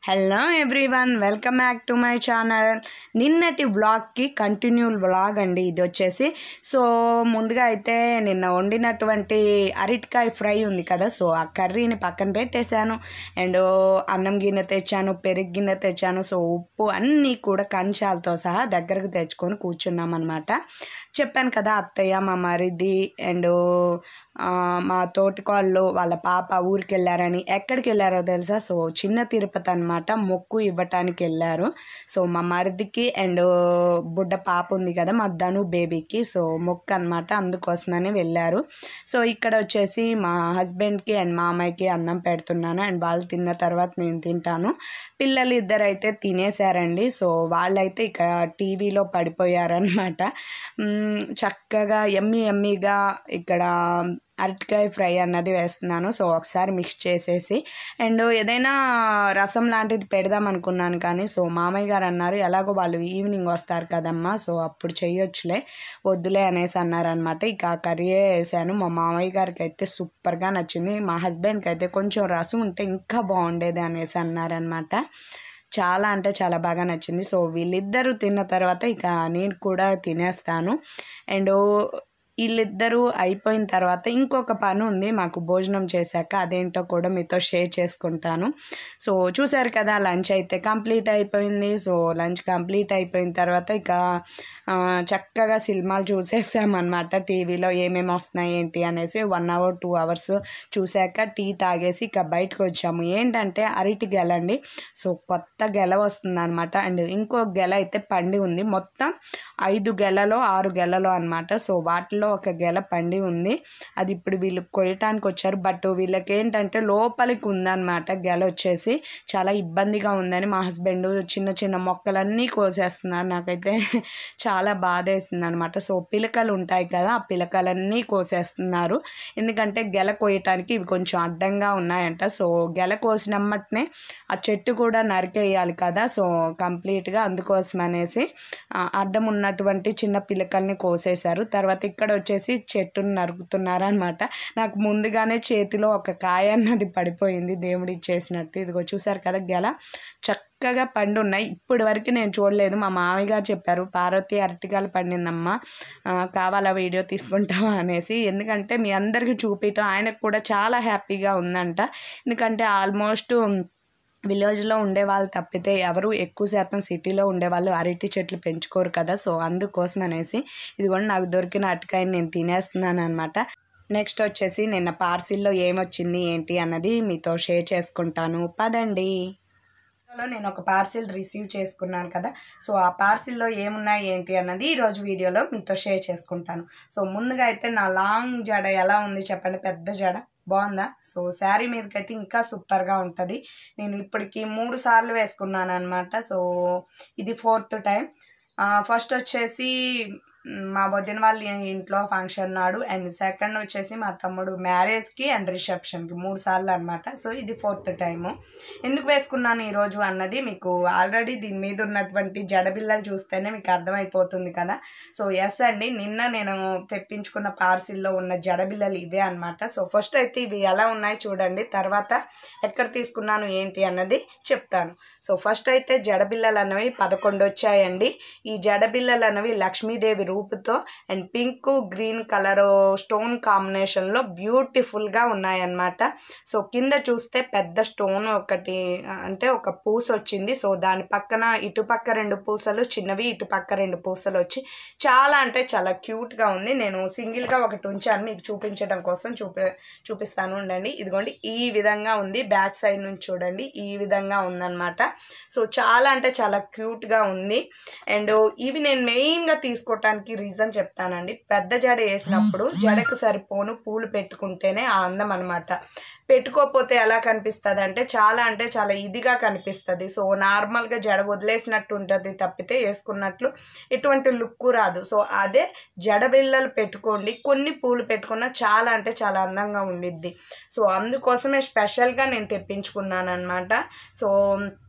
hello everyone welcome back to my channel నిన్నటి వ్లాగ్కి continue vlog అండి ఇది వచ్చేసి సో ముందుగా అయితే నిన్న వండినటువంటి అరటికాయ ఫ్రై ఉంది కదా సో ఆ కర్రీని పక్కన పెట్టేశాను అండ్ అన్నం గిన్నె తెచ్చాను పెరుగు గిన్నె తెచ్చాను సో ఉప్పు అన్నీ కూడా కంచాలతో సహా దగ్గరకు తెచ్చుకొని కూర్చున్నాం అనమాట చెప్పాను కదా అత్తయ్య మా మరిది అండ్ మా తోటికోళ్ళు వాళ్ళ పాప ఊరికి వెళ్ళారని ఎక్కడికి వెళ్ళారో తెలుసా సో చిన్న తిరుపతి అనమాట మొక్కు ఇవ్వటానికి వెళ్ళారు సో మా మరిదికి అండ్ బుడ్డ పాప ఉంది కదా మా ధను బేబీకి సో మొక్కు అనమాట అందుకోసమని వెళ్ళారు సో ఇక్కడ వచ్చేసి మా హస్బెండ్కి అండ్ మా అమ్మాయికి అన్నం పెడుతున్నాను అండ్ వాళ్ళు తిన్న తర్వాత నేను తింటాను పిల్లలు ఇద్దరు అయితే తినేశారండి సో వాళ్ళైతే ఇక టీవీలో పడిపోయారనమాట మ్, చక్కగా ఎమ్మి ఎమ్మిగా ఇక్కడ అరటికాయ ఫ్రై అన్నది వేస్తున్నాను సో ఒకసారి మిక్స్ చేసేసి అండ్ ఏదైనా రసం లాంటిది పెడదాం అనుకున్నాను కానీ సో మామయ్య గారు అన్నారు ఎలాగో వాళ్ళు ఈవినింగ్ వస్తారు కదమ్మా సో అప్పుడు చెయ్యొచ్చులే వద్దులే అనేసి అన్నారనమాట ఇక ఆ కర్రీయే వేసాను మా మామయ్య గారికి అయితే సూపర్గా నచ్చింది మా హస్బెండ్కి అయితే కొంచెం రసం ఉంటే ఇంకా బాగుండేది అనేసి అన్నారనమాట చాలా అంటే చాలా బాగా నచ్చింది సో వీళ్ళిద్దరూ తిన్న తర్వాత ఇక నేను కూడా తినేస్తాను అండ్ వీళ్ళిద్దరూ అయిపోయిన తర్వాత ఇంకొక పని ఉంది మాకు భోజనం చేశాక అదేంటో కూడా మీతో షేర్ చేసుకుంటాను సో చూసారు కదా లంచ్ అయితే కంప్లీట్ అయిపోయింది సో లంచ్ కంప్లీట్ అయిపోయిన తర్వాత ఇక ఆ, చక్కగా సినిమాలు చూసేసామన్నమాట టీవీలో ఏమేమి వస్తున్నాయి ఏంటి అనేసి వన్ అవర్ టూ అవర్స్ చూశాక టీ తాగేసి ఇక బయటకు వచ్చాము ఏంటంటే అరటి గెల అండి సో కొత్త గెల వస్తుంది అనమాట అండ్ ఇంకో గెల అయితే పండి ఉంది మొత్తం ఐదు గెలలో ఆరు గెలలో అనమాట సో వాటిలో ఒక గెల పండి ఉంది అది ఇప్పుడు వీళ్ళు కొయ్యటానికి వచ్చారు బట్ వీళ్ళకి ఏంటంటే లోపలికి ఉందన్నమాట గెల వచ్చేసి చాలా ఇబ్బందిగా ఉందని మా హస్బెండ్ చిన్న చిన్న మొక్కలన్నీ కోసేస్తున్నారు నాకైతే చాలా బాధ వేసింది అనమాట సో పిలకలు ఉంటాయి కదా ఆ పిలకలన్నీ కోసేస్తున్నారు ఎందుకంటే గెల కోయటానికి ఇవి కొంచెం అడ్డంగా ఉన్నాయంట సో గెల కోసినమ్మటనే ఆ చెట్టు కూడా నరికేయాలి కదా సో కంప్లీట్గా అందుకోసం అనేసి ఆ, అడ్డం ఉన్నటువంటి చిన్న పిలకల్ని కోసేశారు తర్వాత ఇక్కడ వచ్చేసి చెట్టును నరుకుతున్నారు అనమాట నాకు ముందుగానే చేతిలో ఒక కాయ అన్నది పడిపోయింది దేవుడు ఇచ్చేసినట్టు ఇదిగో చూసారు కదా గెల చక్కగా పండు ఉన్నాయి ఇప్పటి వరకు నేను చూడలేదు మా మామయ్య గారు చెప్పారు పార్వతి అరటికాయలు పండిందమ్మా ఆ, కావాలా వీడియో తీసుకుంటావా అనేసి ఎందుకంటే మీ అందరికీ చూపించడం ఆయనకు కూడా చాలా హ్యాపీగా ఉందంట ఎందుకంటే ఆల్మోస్ట్ విలేజ్లో ఉండే వాళ్ళు తప్పితే ఎవరు ఎక్కువ శాతం సిటీలో ఉండేవాళ్ళు అరటి చెట్లు పెంచుకోరు కదా సో అందుకోసం అనేసి ఇదిగోండి నాకు దొరికిన అరటికాయని నేను తినేస్తున్నాను అనమాట నెక్స్ట్ వచ్చేసి నిన్న పార్సిల్లో ఏమొచ్చింది ఏంటి అన్నది మీతో షేర్ చేసుకుంటాను పదండి లో నేను ఒక పార్సిల్ రిసీవ్ చేసుకున్నాను కదా సో ఆ పార్సిల్లో ఏమున్నాయి ఏంటి అన్నది ఈరోజు వీడియోలో మీతో షేర్ చేసుకుంటాను సో ముందుగా అయితే నా లాంగ్ జడ ఎలా ఉంది చెప్పండి పెద్ద జడ బాగుందా సో శారీ మీదకైతే ఇంకా సూపర్గా ఉంటుంది నేను ఇప్పటికి మూడు సార్లు వేసుకున్నాను అనమాట సో ఇది ఫోర్త్ టైం ఫస్ట్ వచ్చేసి మ్, మా వదిన వాళ్ళ ఇంట్లో ఫంక్షన్ నాడు అండ్ సెకండ్ వచ్చేసి మా తమ్ముడు మ్యారేజ్కి అండ్ రిసెప్షన్కి మూడు సార్లు అనమాట సో ఇది ఫోర్త్ టైము ఎందుకు వేసుకున్నాను ఈరోజు అన్నది మీకు ఆల్రెడీ దీని మీద ఉన్నటువంటి జడబిల్లలు చూస్తేనే మీకు అర్థమైపోతుంది కదా సో ఎస్ అండి నిన్న నేను తెప్పించుకున్న పార్సిల్లో ఉన్న జడబిల్లలు ఇవే అనమాట సో ఫస్ట్ అయితే ఇవి ఎలా ఉన్నాయి చూడండి తర్వాత ఎక్కడ తీసుకున్నాను ఏంటి అన్నది చెప్తాను సో ఫస్ట్ అయితే జడబిల్లలు అనేవి పదకొండు వచ్చాయండి ఈ జడబిల్లలు అనేవి లక్ష్మీదేవి రూపుతో and pink green colour stone కాంబినేషన్లో బ్యూటిఫుల్గా ఉన్నాయన్నమాట సో కింద చూస్తే పెద్ద స్టోన్ ఒకటి ఆ, అంటే ఒక పూస వచ్చింది సో దాని పక్కన ఇటు పక్క రెండు పూసలు చిన్నవి ఇటు పక్క రెండు పూసలు వచ్చి చాలా అంటే చాలా క్యూట్గా ఉంది నేను సింగిల్గా ఒకటి ఉంచాను మీకు చూపించడం కోసం చూపి చూపిస్తాను ఉండండి ఇదిగోండి ఈ విధంగా ఉంది బ్యాక్ సైడ్ నుంచి చూడండి ఈ విధంగా ఉందన్నమాట సో చాలా అంటే చాలా క్యూట్గా ఉంది అండ్ ఇవి నేను మెయిన్గా తీసుకోవటానికి రీజన్ చెప్తానండి పెద్ద జడ వేసినప్పుడు జడకు సరిపోను పూలు పెట్టుకుంటేనే ఆ అందం అనమాట పెట్టుకోకపోతే ఎలా కనిపిస్తుంది అంటే చాలా అంటే చాలా ఇదిగా కనిపిస్తుంది సో నార్మల్గా జడ వదిలేసినట్టు ఉంటుంది తప్పితే వేసుకున్నట్లు ఎటువంటి లుక్ రాదు సో అదే జడ బిళ్ళలు పెట్టుకోండి కొన్ని పూలు పెట్టుకున్నా చాలా అంటే చాలా అందంగా ఉండిద్ది సో అందుకోసమే స్పెషల్గా నేను తెప్పించుకున్నాను అనమాట సో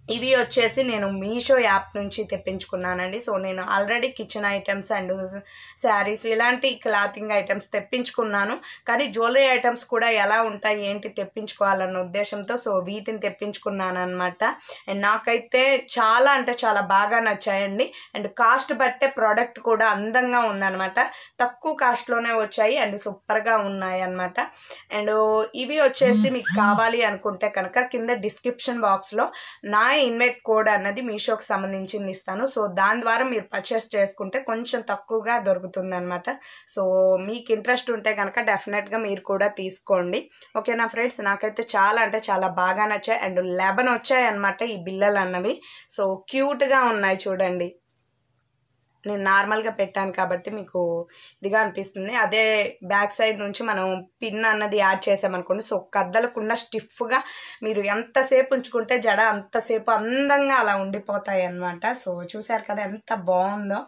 ఇవి వచ్చేసి నేను మీషో యాప్ నుంచి తెప్పించుకున్నానండి సో నేను already kitchen items and saris ఇలాంటి క్లాతింగ్ ఐటమ్స్ తెప్పించుకున్నాను కానీ జ్యువెలరీ ఐటమ్స్ కూడా ఎలా ఉంటాయి ఏంటి తెప్పించుకోవాలన్న ఉద్దేశంతో సో వీటిని తెప్పించుకున్నాను అనమాట అండ్ నాకైతే చాలా అంటే చాలా బాగా నచ్చాయండి అండ్ కాస్ట్ బట్టే ప్రోడక్ట్ కూడా అందంగా ఉందన్నమాట తక్కువ కాస్ట్లోనే వచ్చాయి అండ్ సూపర్గా ఉన్నాయి అనమాట అండ్ ఇవి వచ్చేసి మీకు కావాలి అనుకుంటే కనుక కింద డిస్క్రిప్షన్ బాక్స్లో నా ఇన్వైట్ కోడ్ అన్నది మీషోకి సంబంధించింది ఇస్తాను సో దాని ద్వారా మీరు పర్చేస్ చేసుకుంటే కొంచెం తక్కువగా దొరుకుతుంది అనమాట సో మీకు ఇంట్రెస్ట్ ఉంటే కనుక డెఫినెట్గా మీరు కూడా తీసుకోండి ఓకేనా ఫ్రెండ్స్ నాకైతే చాలా అంటే చాలా బాగా నచ్చాయి అండ్ లెవెన్ వచ్చాయి అనమాట ఈ బిల్లలు అన్నవి సో క్యూట్గా ఉన్నాయి చూడండి నేను నార్మల్గా పెట్టాను కాబట్టి మీకు ఇదిగా అనిపిస్తుంది అదే బ్యాక్ సైడ్ నుంచి మనం పిన్ అన్నది యాడ్ చేసామనుకోండి సో కదలకుండా స్టిఫ్గా మీరు ఎంతసేపు ఉంచుకుంటే జడ అంతసేపు అందంగా అలా ఉండిపోతాయి అన్నమాట సో చూశారు కదా ఎంత బాగుందో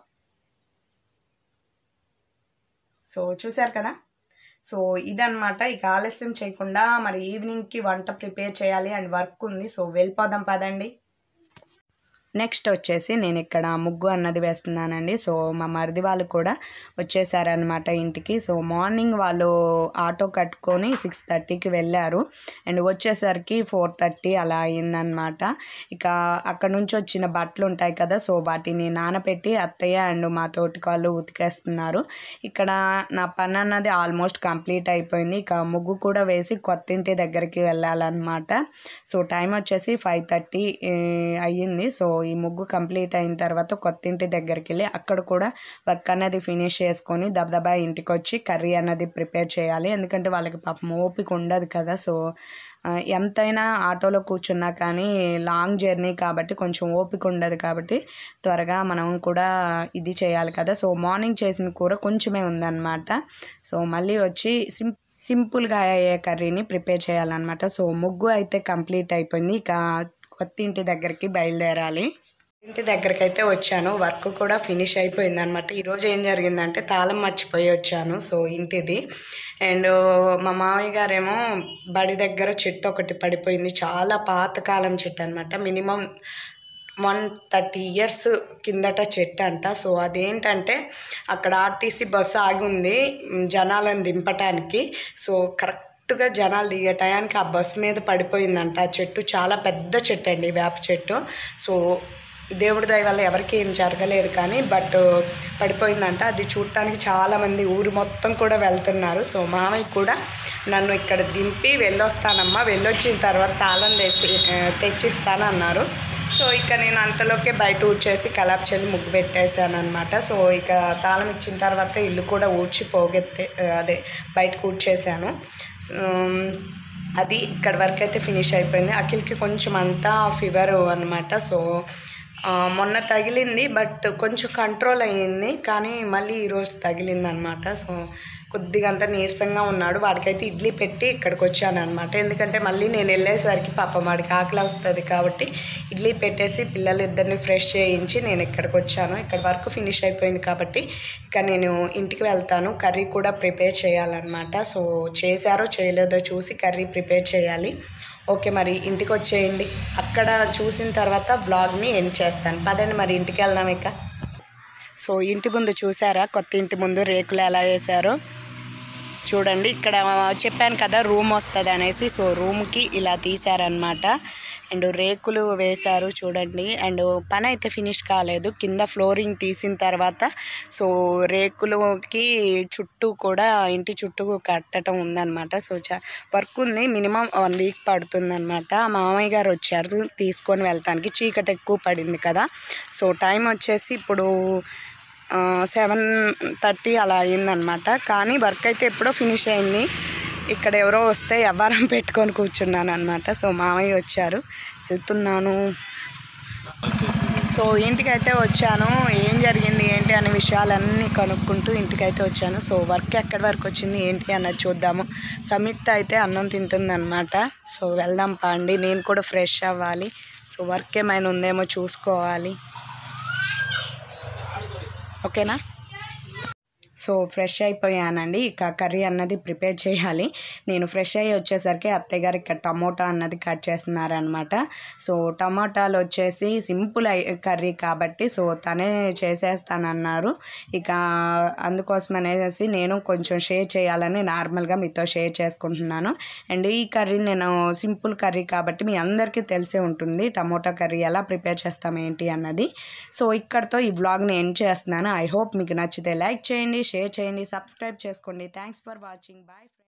సో చూశారు కదా సో ఇదనమాట ఇక ఆలస్యం చేయకుండా మరి ఈవినింగ్కి వంట ప్రిపేర్ చేయాలి అండ్ వర్క్ ఉంది సో వెళ్ళిపోదాం పదండి నెక్స్ట్ వచ్చేసి నేను ఇక్కడ ముగ్గు అన్నది వేస్తున్నానండి సో మా మరిది వాళ్ళు కూడా వచ్చేసారనమాట ఇంటికి సో మార్నింగ్ వాళ్ళు ఆటో కట్టుకొని సిక్స్ థర్టీకి వెళ్ళారు అండ్ వచ్చేసరికి ఫోర్ థర్టీ అలా అయిందనమాట ఇక అక్కడ నుంచి వచ్చిన బట్టలు ఉంటాయి కదా సో వాటిని నానబెట్టి అత్తయ్య అండ్ మా తోటికాళ్ళు ఉతికేస్తున్నారు ఇక్కడ నా పని అన్నది ఆల్మోస్ట్ కంప్లీట్ అయిపోయింది ఇక ముగ్గు కూడా వేసి కొత్త ఇంటి దగ్గరికి వెళ్ళాలన్నమాట సో టైం వచ్చేసి ఫైవ్ థర్టీ అయ్యింది సో ఈ ముగ్గు కంప్లీట్ అయిన తర్వాత కొత్త ఇంటి దగ్గరికి వెళ్ళి అక్కడ కూడా వర్క్ అనేది ఫినిష్ చేసుకొని దబదబా ఇంటికి వచ్చి కర్రీ అన్నది ప్రిపేర్ చేయాలి ఎందుకంటే వాళ్ళకి పాపం ఓపిక ఉండదు కదా సో ఆ, ఎంతైనా ఆటోలో కూర్చున్నా కానీ లాంగ్ జర్నీ కాబట్టి కొంచెం ఓపిక ఉండదు కాబట్టి త్వరగా మనం కూడా ఇది చేయాలి కదా సో మార్నింగ్ చేసిన కూర కొంచెమే ఉందన్నమాట సో మళ్ళీ వచ్చి సిం సింపుల్గా అయ్యే కర్రీని ప్రిపేర్ చేయాలన్నమాట సో ముగ్గు అయితే కంప్లీట్ అయిపోయింది ఇక కొత్త ఇంటి దగ్గరికి బయలుదేరాలి ఇంటి దగ్గరికి అయితే వచ్చాను వర్క్ కూడా ఫినిష్ అయిపోయింది అనమాట ఈరోజు ఏం జరిగిందంటే తాళం మర్చిపోయి వచ్చాను సో ఇంటిది అండ్ మా మామయ్య గారేమో బడి దగ్గర చెట్టు ఒకటి పడిపోయింది చాలా పాతకాలం చెట్టు అనమాట మినిమం వన్ థర్టీ ఇయర్స్ కిందట చెట్టు అంట సో అదేంటంటే అక్కడ ఆర్టీసీ బస్సు ఆగి ఉంది మ్, జనాలను దింపటానికి సో కరెక్ట్గా జనాలు దిగే టయానికి ఆ బస్సు మీద పడిపోయిందంట ఆ చెట్టు చాలా పెద్ద చెట్టు అండి వేప చెట్టు సో దేవుడి దయ వల్ల ఎవరికి ఏం జరగలేదు కానీ బట్ పడిపోయిందంట అది చూడటానికి చాలామంది ఊరు మొత్తం కూడా వెళ్తున్నారు సో మామయ్య కూడా నన్ను ఇక్కడ దింపి వెళ్ళొస్తానమ్మా వెళ్ళొచ్చిన తర్వాత తాళం తెచ్చి తెచ్చిస్తాను అన్నారు సో ఇక నేను అంతలోకే బయట ఊడ్చేసి కలాప్ చల్లి ముగ్గు పెట్టేశాను అనమాట సో ఇక తాళం ఇచ్చిన తర్వాత ఇల్లు కూడా ఊడ్చి పోగెత్తే అదే బయటకు ఊడ్చేసాను ఉమ్, అది ఇక్కడ వరకు అయితే ఫినిష్ అయిపోయింది అఖిల్కి కొంచెం అంతా ఫీవర్ అనమాట సో ఆ, మొన్న తగిలింది బట్ కొంచెం కంట్రోల్ అయ్యింది కానీ మళ్ళీ ఈరోజు తగిలింది అనమాట సో కొద్దిగా అంతా నీరసంగా ఉన్నాడు వాడికైతే ఇడ్లీ పెట్టి ఇక్కడికి వచ్చాను అనమాట ఎందుకంటే మళ్ళీ నేను వెళ్ళేసరికి పాపం వాడికి ఆకలి వస్తుంది కాబట్టి ఇడ్లీ పెట్టేసి పిల్లలిద్దరిని ఫ్రెష్ చేయించి నేను ఇక్కడికి వచ్చాను ఇక్కడ వరకు ఫినిష్ అయిపోయింది కాబట్టి ఇక నేను ఇంటికి వెళ్తాను కర్రీ కూడా ప్రిపేర్ చేయాలన్నమాట సో చేశారో చేయలేదో చూసి కర్రీ ప్రిపేర్ చేయాలి ఓకే మరి ఇంటికి వచ్చేయండి అక్కడ చూసిన తర్వాత వ్లాగ్ని ఎండ్ చేస్తాను పదండి మరి ఇంటికి వెళ్దాం ఇక సో ఇంటి ముందు చూసారా కొత్త ఇంటి ముందు రేకులు ఎలా వేశారో చూడండి ఇక్కడ చెప్పాను కదా రూమ్ వస్తుంది అనేసి సో రూమ్కి ఇలా తీశారనమాట అండ్ రేకులు వేశారు చూడండి అండ్ పని అయితే ఫినిష్ కాలేదు కింద ఫ్లోరింగ్ తీసిన తర్వాత సో రేకులకి చుట్టూ కూడా ఇంటి చుట్టూ కట్టడం ఉందన్నమాట సో చా వర్క్ ఉంది మినిమం వన్ వీక్ పడుతుందన్నమాట మామయ్య గారు వచ్చారు తీసుకొని వెళ్తానికి చీకటి ఎక్కువ పడింది కదా సో టైం వచ్చేసి ఇప్పుడు సెవెన్ థర్టీ అలా అయిందనమాట కానీ వర్క్ అయితే ఎప్పుడో ఫినిష్ అయింది ఇక్కడ ఎవరో వస్తే వ్యవహారం పెట్టుకొని కూర్చున్నాను అనమాట సో మామయ్య వచ్చారు వెళ్తున్నాను సో ఇంటికైతే వచ్చాను ఏం జరిగింది ఏంటి అనే విషయాలన్నీ కనుక్కుంటూ ఇంటికైతే వచ్చాను సో వర్క్ ఎక్కడి వరకు వచ్చింది ఏంటి అన్నది చూద్దాము సంయుక్త అయితే అన్నం తింటుందన్నమాట సో వెళ్దాం పాండి నేను కూడా ఫ్రెష్ అవ్వాలి సో వర్క్ ఏమైనా ఉందేమో చూసుకోవాలి ఓకేనా సో ఫ్రెష్ అయిపోయానండి ఇక కర్రీ అన్నది ప్రిపేర్ చేయాలి నేను ఫ్రెష్ అయ్యి వచ్చేసరికి అత్తయ్య గారు ఇక్కడ టమోటా అన్నది కట్ చేస్తున్నారనమాట సో టమాటాలు వచ్చేసి సింపుల్ కర్రీ కాబట్టి సో తనే చేసేస్తానన్నారు ఇక అందుకోసం అనేసి నేను కొంచెం షేర్ చేయాలని నార్మల్గా మీతో షేర్ చేసుకుంటున్నాను అండ్ ఈ కర్రీ నేను సింపుల్ కర్రీ కాబట్టి మీ అందరికీ తెలిసే ఉంటుంది టమోటా కర్రీ ఎలా ప్రిపేర్ చేస్తాం ఏంటి అన్నది సో ఇక్కడతో ఈ వ్లాగ్ని ఎండ్ చేస్తున్నాను ఐ హోప్ మీకు నచ్చితే లైక్ చేయండి షేర్ చేయండి సబ్స్క్రైబ్ చేసుకోండి థ్యాంక్స్ ఫర్ వాచింగ్ బాయ్